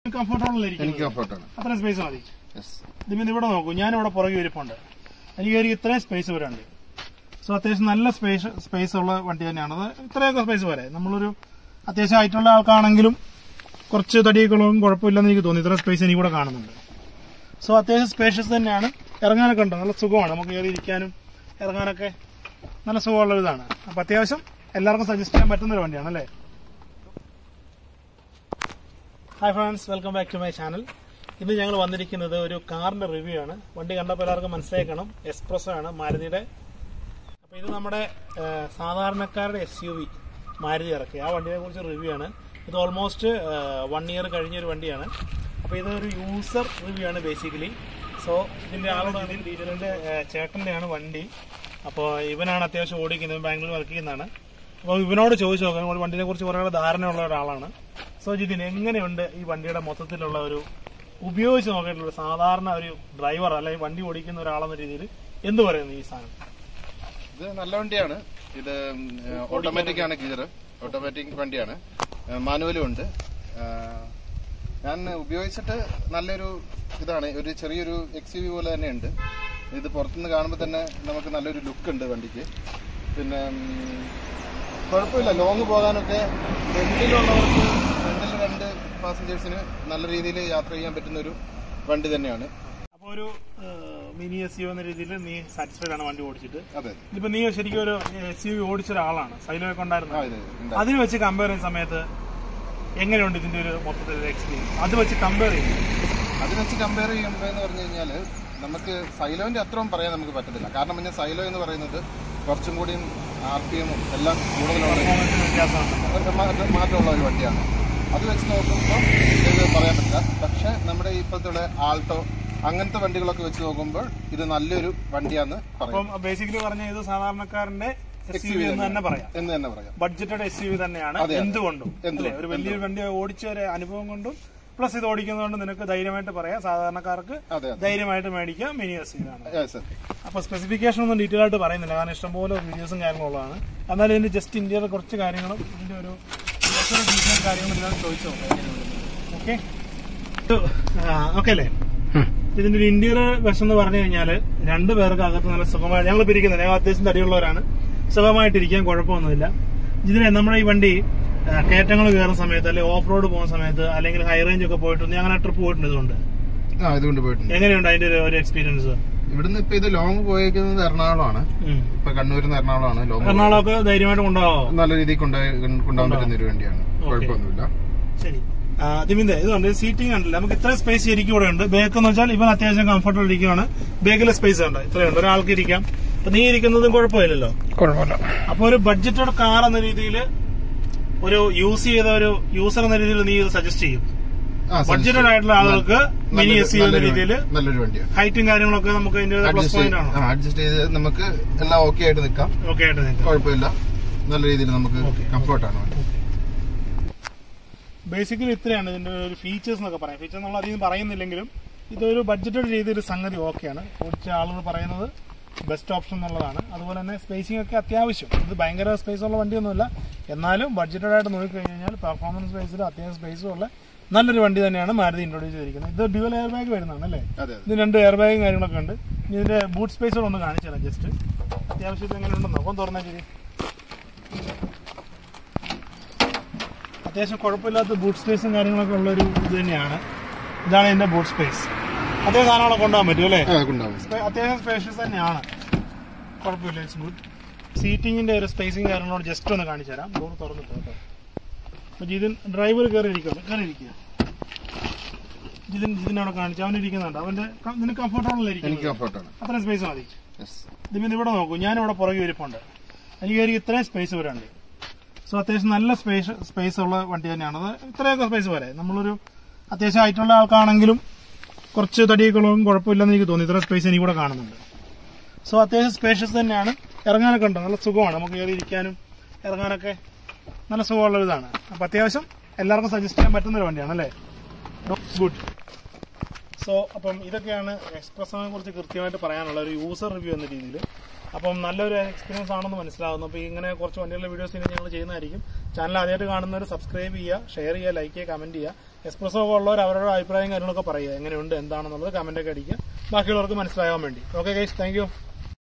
Comfortable എനിക്ക് കംഫർട്ടാണ് അത്രയും space മതി യെസ് ഇതിന് ഇവിടെ നോക്കൂ ഞാനിവിടെ പുറകെ ഇരിപ്പുണ്ട് എനിക്ക് ഒരു ഇത്രയും സ്പേസ് വരാണ്ട് സോ അത്യാവശ്യം നല്ല സ്പേസ് സ്പേസ് ഉള്ള വണ്ടി തന്നെയാണ് അത് ഇത്രയൊക്കെ സ്പേസ് വരെ നമ്മളൊരു അത്യാവശ്യം ആയിട്ടുള്ള ആൾക്കാണെങ്കിലും കുറച്ച് തടിയൊക്കെയുള്ളതും കുഴപ്പമില്ലെന്ന് എനിക്ക് തോന്നി ഇത്ര സ്പേസ് എനിക്ക് കൂടെ കാണുന്നുണ്ട് സോ അത്യാവശ്യം സ്പേഷ്യസ് തന്നെയാണ് ഇറങ്ങാനൊക്കെ ഉണ്ട് നല്ല സുഖമാണ് നമുക്ക് കയറി ഇരിക്കാനും ഇറങ്ങാനൊക്കെ നല്ല സുഖമുള്ള ഒരു ഇതാണ് അപ്പൊ അത്യാവശ്യം എല്ലാവർക്കും സജസ്റ്റ് ചെയ്യാൻ പറ്റുന്ന ഒരു വണ്ടിയാണ് അല്ലേ hi friends welcome back to my channel ഇന്ന് ഞങ്ങൾ വന്നിരിക്കുന്നത് ഒരു കാറിന്റെ റിവ്യൂ ആണ് വണ്ടി കണ്ടപ്പോൾ എല്ലാവർക്കും മനസ്സിലാക്കണം എക്സ്പ്രസ് ആണ് മാരുതിയുടെ അപ്പോൾ ഇത് നമ്മുടെ ആ, സാധാരണക്കാരുടെ എസ് യു വി മാരുതി ഇറക്കി ആ വണ്ടിയെ കുറിച്ച് റിവ്യൂ ആണ് ഇത് ഓൾമോസ്റ്റ് വൺ ഇയർ കഴിഞ്ഞൊരു വണ്ടിയാണ് അപ്പോൾ ഇതൊരു യൂസർ റിവ്യൂ ആണ് ബേസിക്കലി സോ ഇതിന്റെ ആളോടാണ് ഡീറ്റെയിലിന്റെ ചേട്ടന്റെയാണ് വണ്ടി അപ്പോൾ ഇവനാണ് അത്യാവശ്യം ഓടിക്കുന്നത് ഇവൻ ബാംഗ്ലൂർ വർക്ക് ചെയ്യുന്നതാണ് അപ്പോൾ ഇവനോട് ചോദിച്ചു നോക്കാം ഒരു വണ്ടിനെ കുറിച്ച് കുറേ ധാരണയുള്ള ഒരാളാണ് സോ ജിതിൻ എങ്ങനെയുണ്ട് ഈ വണ്ടിയുടെ മൊത്തത്തിലുള്ള ഒരു ഉപയോഗിച്ച് നോക്കിയിട്ടുള്ള സാധാരണ ഒരു ഡ്രൈവർ അല്ലെങ്കിൽ വണ്ടി ഓടിക്കുന്ന ഒരാളെന്ന രീതിയിൽ എന്ത് പറയുന്നു ഈ സാധനം ഇത് നല്ല വണ്ടിയാണ് ഇത് ഓട്ടോമാറ്റിക് ആണ് ഗിയർ ഓട്ടോമാറ്റിക് വണ്ടിയാണ് മാനുവലും ഉണ്ട് ആ, ഞാൻ ഉപയോഗിച്ചിട്ട് നല്ലൊരു ഇതാണ് ഒരു ചെറിയൊരു എക്സ് യു വി പോലെ തന്നെ ഉണ്ട് ഇത് പുറത്തുനിന്ന് കാണുമ്പോൾ തന്നെ നമുക്ക് നല്ലൊരു ലുക്ക് ഉണ്ട് വണ്ടിക്ക് പിന്നെ ഉം, കുഴപ്പമില്ല ലോങ് പോകാനൊക്കെ ഫ്രണ്ടിലുള്ളവർക്ക് ഫ്രണ്ടിൽ രണ്ട് പാസഞ്ചേഴ്സിന് നല്ല രീതിയിൽ യാത്ര ചെയ്യാൻ പറ്റുന്ന ഒരു വണ്ടി തന്നെയാണ് അപ്പോൾ ഒരു മിനി എസ് യു എന്ന രീതിയിൽ നീ സാറ്റിസ്ഫൈഡ് ആണ് വണ്ടി ഓടിച്ചിട്ട് അതെ ഇപ്പൊ നീ ശരിക്കും ഒരു എസ് യു ഓടിച്ച ഒരാളാണ് സൈലൊക്കെ ആ ഉണ്ടായിരുന്നു ഇത് ഉണ്ട്. അതിന് വെച്ച് കമ്പയർ ചെയ്യുന്ന സമയത്ത് എങ്ങനെയുണ്ട് ഇതിന്റെ ഒരു മൊത്തത്തിൽ എക്സ്പീരിയൻസ് അത് വെച്ച് കമ്പയർ ചെയ്യും അത് വെച്ച് കമ്പയർ ചെയ്യുമ്പോൾ എന്ന് പറഞ്ഞു കഴിഞ്ഞാൽ നമുക്ക് സൈലോന്റെ അത്രയും പറയാൻ നമുക്ക് പറ്റത്തില്ല കാരണം പിന്നെ സൈലോ എന്ന് പറയുന്നത് കുറച്ചും കൂടിയും ആർ പി എമ്മും എല്ലാം കൂടുതലുള്ള പെർഫോമൻസിന് വ്യത്യാസമുണ്ട് ഒരു മാറ്റ- മാറ്റമുള്ള ഒരു വണ്ടിയാണ് അത് വെച്ച് നോക്കുമ്പോൾ ഇത് പറയാൻ പറ്റില്ല പക്ഷെ നമ്മുടെ ഇപ്പോഴത്തെ ആൾട്ടോ അങ്ങനത്തെ വണ്ടികളൊക്കെ വെച്ച് നോക്കുമ്പോൾ ഇത് നല്ലൊരു വണ്ടിയാന്ന് പറയാം അപ്പം ബേസിക്കലി പറഞ്ഞ ഇത് സാധാരണക്കാരന്റെ എസ് യു വി എന്ന് തന്നെ പറയാം എന്ന് തന്നെ പറയാം ബഡ്ജറ്റഡ് എസ് യു വി തന്നെയാണ് അതെ, അതെ. എന്തുകൊണ്ടും എന്തുകൊണ്ടും, അല്ലേ? ഒരു വലിയ വണ്ടി ഓടിച്ച ഒരു അനുഭവം കൊണ്ടും പ്ലസ് ഇത് ഓടിക്കുന്നതുകൊണ്ട് നിനക്ക് ധൈര്യമായിട്ട് പറയാം സാധാരണക്കാർക്ക് അതെ അതെ ധൈര്യമായിട്ട് മേടിക്കാം മിനി എസ് യു ആണ് Yes, sir. അപ്പൊ സ്പെസിഫിക്കേഷൻ ഒന്നും ഡീറ്റെയിൽ ആയിട്ട് പറയുന്നില്ല കാരണം ഇഷ്ടംപോലെ വീഡിയോസും കാര്യങ്ങളുള്ളതാണ് എന്നാലും ഇതിന്റെ ജസ്റ്റ് ഇന്ത്യയുടെ കുറച്ച് കാര്യങ്ങളും ഇതിന്റെ ഒരു ഡീറ്റെയിൽ കാര്യങ്ങളും ഇതിനകത്ത് ചോദിച്ചോ ഓക്കെ ഓക്കെ അല്ലേ ഇതിന്റെ ഒരു ഇന്ത്യയുടെ വശം എന്ന് പറഞ്ഞു കഴിഞ്ഞാല് രണ്ടു പേർക്ക് അകത്ത് നല്ല സുഖമായി ഞങ്ങൾ പിരിക്കുന്നത് ഞങ്ങൾ അത്യാവശ്യം തടിയുള്ളവരാണ് സുഖമായിട്ടിരിക്കാൻ കുഴപ്പമൊന്നുമില്ല ഇതിന് നമ്മുടെ ഈ വണ്ടി കയറ്റങ്ങൾ കയറുന്ന സമയത്ത് അല്ലെങ്കിൽ ഓഫ് റോഡ് പോകുന്ന സമയത്ത് അല്ലെങ്കിൽ ഹൈ റേഞ്ച് ഒക്കെ പോയിട്ടുണ്ട് ഞാൻ അങ്ങനെ ട്രിപ്പ് പോയിട്ടുണ്ട് ഇതുകൊണ്ട് ആ ഇതുകൊണ്ട് പോയിട്ടുണ്ട് എങ്ങനെയുണ്ട് അതിന്റെ ഒരു- ഒരു എക്സ്പീരിയൻസ് ഇവിടുന്ന് ഇപ്പൊ ഇത് ലോങ് പോയേക്കുന്നത് എറണാകുളമാണ് ഇപ്പൊ കണ്ണൂരിൽ നിന്ന് എറണാകുളമാണ് ലോങ് എറണാകുളമൊക്കെ ധൈര്യമായിട്ട് കൊണ്ടുപോകാമോ നല്ല രീതിയിൽ കൊണ്ടുപോയി കൊണ്ടുപോകാൻ പറ്റുന്ന ഒരു വണ്ടിയാണ് കുഴപ്പമൊന്നുമില്ല ശരി ദിമിന്റെ ഇതുണ്ട് സീറ്റിംഗ് ഉണ്ടല്ലോ നമുക്ക് ഇത്ര സ്പേസ് ശരിക്കും ഇവിടെ ഉണ്ട് ബേക്ക് എന്ന് വെച്ചാൽ ഇവൻ അത്യാവശ്യം കംഫർട്ടബിൾ ഇരിക്കുകയാണ് ബേക്കിലെ സ്പേസ് ഉണ്ട് ഇത്രയുണ്ട് ഒരാൾക്ക് ഇരിക്കാം അപ്പൊ നീ ഇരിക്കുന്നതും കുഴപ്പമില്ലല്ലോ കുഴപ്പമില്ല അപ്പൊ ഒരു ബഡ്ജറ്റഡ് കാർ എന്ന രീതിയിൽ ഒരു യൂസ് ചെയ്ത ഒരു യൂസർ എന്ന രീതിയിൽ നീ ഇത് സജസ്റ്റ് ചെയ്യും ആ, ബഡ്ജറ്റഡ് ആയിട്ടുള്ള ആളുകൾക്ക് മിനി നല്ലൊരു- എസ് യു എന്ന നല്ലൊരു രീതിയിൽ വണ്ടി- നല്ലൊരു വണ്ടിയാണ് ഹൈറ്റും കാര്യങ്ങളൊക്കെ നമുക്ക് അതിന്റെ പ്ലസ് അഡ്ജസ്റ്റ് പോയിന്റ് ആണോ അഡ്ജസ്റ്റ് ചെയ്ത് നമുക്ക് എല്ലാം ഓക്കെ ആയിട്ട് നിൽക്കാം ഓക്കെ ആയിട്ട് നിൽക്കാം കുഴപ്പമില്ല നല്ല രീതിയിൽ നമുക്ക് കംഫർട്ടാണ് വണ്ടി ബേസിക്കലി ഇത്രയാണ് ഇതിന്റെ ഒരു ഫീച്ചേഴ്സ് എന്നൊക്കെ പറയാം ഫീച്ചേഴ്സ് നമ്മൾ അധികം പറയുന്നില്ലെങ്കിലും ഇതൊരു ബഡ്ജറ്റഡ് രീതിയിൽ സംഗതി ഓക്കെയാണ് ഓടിച്ച ആളുകൾ പറയുന്നത് ബെസ്റ്റ് ഓപ്ഷൻ എന്നുള്ളതാണ് അതുപോലെ തന്നെ സ്പേസിംഗ് ഒക്കെ അത്യാവശ്യം ഇത് ഭയങ്കര സ്പേസ് ഉള്ള വണ്ടിയൊന്നുമല്ല എന്നാലും ബഡ്ജറ്റഡ് ആയിട്ട് നോക്കിക്കഴിഞ്ഞാൽ പെർഫോമൻസ് ബേസിൽ അത്യാവശ്യം സ്പേസും ഉള്ള നല്ലൊരു വണ്ടി തന്നെയാണ് മാരുതി ഇൻട്രോഡ്യൂസ് ചെയ്തിരിക്കുന്നത് ഇത് ഡ്യുവൽ എയർ ബാഗ് വരുന്നതാണ് അല്ലേ അതെ അതെ ഇതിന് രണ്ട് എയർ ബാഗും കാര്യങ്ങളൊക്കെ ഉണ്ട് ഇനി ഇതിന്റെ ബൂട്ട് സ്പേസുകൾ ഒന്ന് കാണിച്ചു തരാം ജസ്റ്റ് അത്യാവശ്യം ഇത് എങ്ങനെ ഉണ്ടെന്നോ അപ്പം തുറന്നാൽ ശരി അത്യാവശ്യം കുഴപ്പമില്ലാത്ത ബൂട്ട് സ്പേസും കാര്യങ്ങളൊക്കെ ഉള്ള ഒരു ഇത് തന്നെയാണ് ഇതാണ് എന്റെ ബൂട്ട് സ്പേസ് അത്യാവശ്യം സാധനങ്ങളൊക്കെ കൊണ്ടുപോകാൻ പറ്റും അല്ലേ ആ കൊണ്ടാവും സ്പേ- അത്യാവശ്യം സ്പേഷ്യസ് തന്നെയാണ് കുഴപ്പമില്ല ഇറ്റ്സ് ഗുഡ് സീറ്റിങ്ങിന്റെ ഒരു സ്പേസിങ് കാര്യങ്ങളോട് ജസ്റ്റ് ഒന്ന് കാണിച്ചു തരാം ഡോർ തുറന്നിട്ട് കേട്ടോ അപ്പൊ ജിതിൻ ഡ്രൈവർ കയറി ഇരിക്കുമല്ലോ കയറി ഇരിക്കുക ജിതിൻ ജിതിനവിടെ കാണിച്ചു അവൻ ഇരിക്കുന്നുണ്ട് അവന്റെ ക- നിനക്ക് കംഫർട്ടബിൾ എനിക്ക് ഇരിക്കും കംഫർട്ടാണ് അത്രയും സ്പേസ് മതി യെസ് ഇതിന് ഇവിടെ നോക്കൂ ഞാനിവിടെ പുറകെ ഇരിപ്പുണ്ട് എനിക്ക് ഒരു ഇത്രയും സ്പേസ് വരാണ്ട് സോ അത്യാവശ്യം നല്ല സ്പേസ് സ്പേസ് ഉള്ള വണ്ടി തന്നെയാണ് അത് ഇത്രയൊക്കെ സ്പേസ് വരെ നമ്മളൊരു അത്യാവശ്യം ആയിട്ടുള്ള ആൾക്കാണെങ്കിലും കുറച്ച് തടിയൊക്കെയുള്ളതും കുഴപ്പമില്ലെന്ന് എനിക്ക് തോന്നി ഇത്ര സ്പേസ് എനിക്ക് കൂടെ കാണുന്നുണ്ട് സോ അത്യാവശ്യം സ്പേഷ്യസ് തന്നെയാണ് ഇറങ്ങാനൊക്കെ ഉണ്ട് നല്ല സുഖമാണ് നമുക്ക് കയറി ഇരിക്കാനും ഇറങ്ങാനൊക്കെ നല്ല സുഖമുള്ള ഒരു ഇതാണ് അപ്പൊ അത്യാവശ്യം എല്ലാവർക്കും സജസ്റ്റ് ചെയ്യാൻ പറ്റുന്ന ഒരു വണ്ടിയാണ് അല്ലേ ഗുഡ് സോ അപ്പം ഇതൊക്കെയാണ് എക്സ്പ്രസിനെ കുറിച്ച് കൃത്യമായിട്ട് പറയാനുള്ള ഒരു യൂസർ റിവ്യൂ എന്ന രീതിയിൽ അപ്പം നല്ലൊരു എക്സ്പീരിയൻസ് ആണെന്ന് മനസ്സിലാവുന്നു അപ്പോൾ ഇങ്ങനെ കുറച്ച് വണ്ടികളുടെ വീഡിയോസ് ഇനി ഞങ്ങൾ ചെയ്യുന്നതായിരിക്കും ചാനൽ ആദ്യമായിട്ട് കാണുന്നവർ സബ്സ്ക്രൈബ് ചെയ്യുക ഷെയർ ചെയ്യുക ലൈക്ക് ചെയ്യുക കമന്റ് ചെയ്യുക എക്സ്പ്രസോ ഒക്കെ ഉള്ളവർ അവരുടെ അഭിപ്രായം കാര്യങ്ങളൊക്കെ പറയുക എങ്ങനെയുണ്ട് എന്താണെന്നുള്ളത് കമന്റ് ഒക്കെ അടിക്കുക ബാക്കിയുള്ളവർക്ക് മനസ്സിലാകാൻ വേണ്ടി ഓക്കെ ഗൈസ് താങ്ക് യു